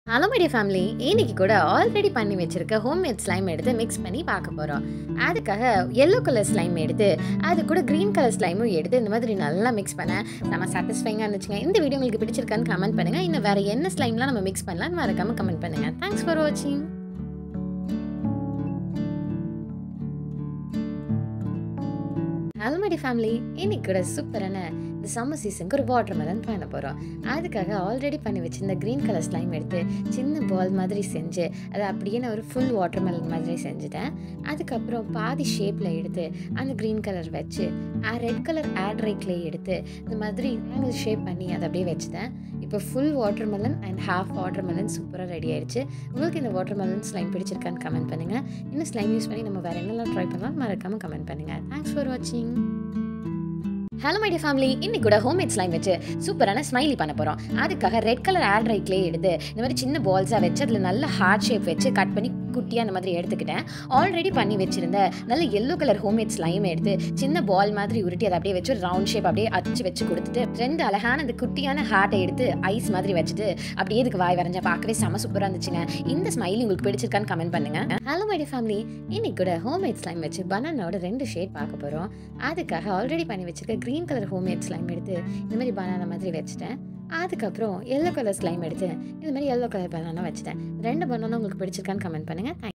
hello my dear family இன்னைக்கு கூட already பண்ணி வச்சிருக்க ஹோம்மேட் ஸ்லைம் எடுத்து மிக்ஸ் பண்ணி பார்க்க போகிறோம் அதுக்காக எல்லோ கலர் ஸ்லைம் எடுத்து அது கூட க்ரீன் கலர் ஸ்லைமும் எடுத்து இந்த மாதிரி நல்லா மிக்ஸ் பண்ணேன் நம்ம சாட்டிஸ்ஃபைங்காக இருந்துச்சுங்க இந்த வீடியோ உங்களுக்கு பிடிச்சிருக்கான்னு கமெண்ட் பண்ணுங்கள் இன்னும் வேறு என்ன ஸ்லைம்லாம் நம்ம மிக்ஸ் பண்ணலாம்னு மறக்காம கமெண்ட் பண்ணுங்கள் தேங்க்ஸ் ஃபார் வாட்சிங் ஹலோ மைடி ஃபேமிலி இன்னைக்கு கூட சூப்பரான இந்த சம்மர் சீசனுக்கு ஒரு வாட்டர் மெலன் பண்ண போகிறோம் அதுக்காக ஆல்ரெடி பண்ணி வச்சிருந்த க்ரீன் கலர் ஸ்லைம் எடுத்து சின்ன பால் மாதிரி செஞ்சு அதை அப்படியே நான் ஒரு ஃபுல் வாட்டர் மெலன் மாதிரி செஞ்சுட்டேன் அதுக்கப்புறம் பாதி ஷேப்பில் எடுத்து அந்த க்ரீன் கலர் வச்சு ரெட் கலர் ஆட்ரை கிளே எடுத்து இந்த மாதிரி ஆங்கிள் ஷேப் பண்ணி அதை அப்படியே வச்சுட்டேன் இப்போ full watermelon and half watermelon சூப்பராக ரெடி ஆயிடுச்சு உங்களுக்கு இந்த வாட்டர் மெலன் ஸ்லைம் பிடிச்சிருக்கான்னு கமெண்ட் பண்ணுங்கள் இன்னும் ஸ்லைம் யூஸ் பண்ணி நம்ம வேறு என்னெல்லாம் ட்ரை பண்ணலாம் மறக்காமல் கமெண்ட் பண்ணுங்கள் தேங்க்ஸ் ஃபார் வாட்சிங் ஹலோ மைடிய ஃபேமிலி இன்னைக்கு கூட ஹோம்மேட் ஸ்லைம் வச்சு சூப்பரான ஸ்மைலி பண்ண போகிறோம் அதுக்காக red colour air dry clay எடுத்து இந்த மாதிரி சின்ன பால்ஸாக வச்சு அதில் நல்ல ஹார்ட் ஷேப் வச்சு கட் பண்ணி குட்டியாக அந்த மாதிரி எடுத்துக்கிட்டேன் ஆல்ரெடி பண்ணி வச்சிருந்த நல்ல எல்லோ கலர் ஹோம்மேட் ஸ்லைம் எடுத்து சின்ன பால் மாதிரி உருட்டி அதை அப்படியே வச்சு ரவுண்ட் ஷேப் அப்படியே அச்சு வச்சு கொடுத்துட்டு ரெண்டு அழகான அந்த குட்டியான ஹார்ட்டை எடுத்து ஐஸ் மாதிரி வச்சுட்டு அப்படியே இதுக்கு வாய் வரைஞ்சா பார்க்கவே செம சூப்பராக இருந்துச்சுங்க இந்த ஸ்மைலி உங்களுக்கு பிடிச்சிருக்கான்னு கமெண்ட் பண்ணுங்க ஹலோ மைடிய ஃபேமிலி இன்னைக்கு கூட ஹோம்மேட் ஸ்லைம் வச்சு பனானாவோட ரெண்டு ஷேட் பார்க்க போகிறோம் அதுக்காக ஆல்ரெடி பண்ணி வச்சிருக்க க்ரீன் கலர் ஹோம்மேட் ஸ்லைம் எடுத்து இந்த மாதிரி பனானா மாதிரி வச்சுட்டேன் அதுக்கப்புறம் எல்லோ கலர் ஸ்லைம் எடுத்து இந்த மாதிரி எல்லோ கலர் பனானா வச்சுட்டேன் ரெண்டு பனானா உங்களுக்கு பிடிச்சிருக்கான்னு கமெண்ட் பண்ணுங்கள்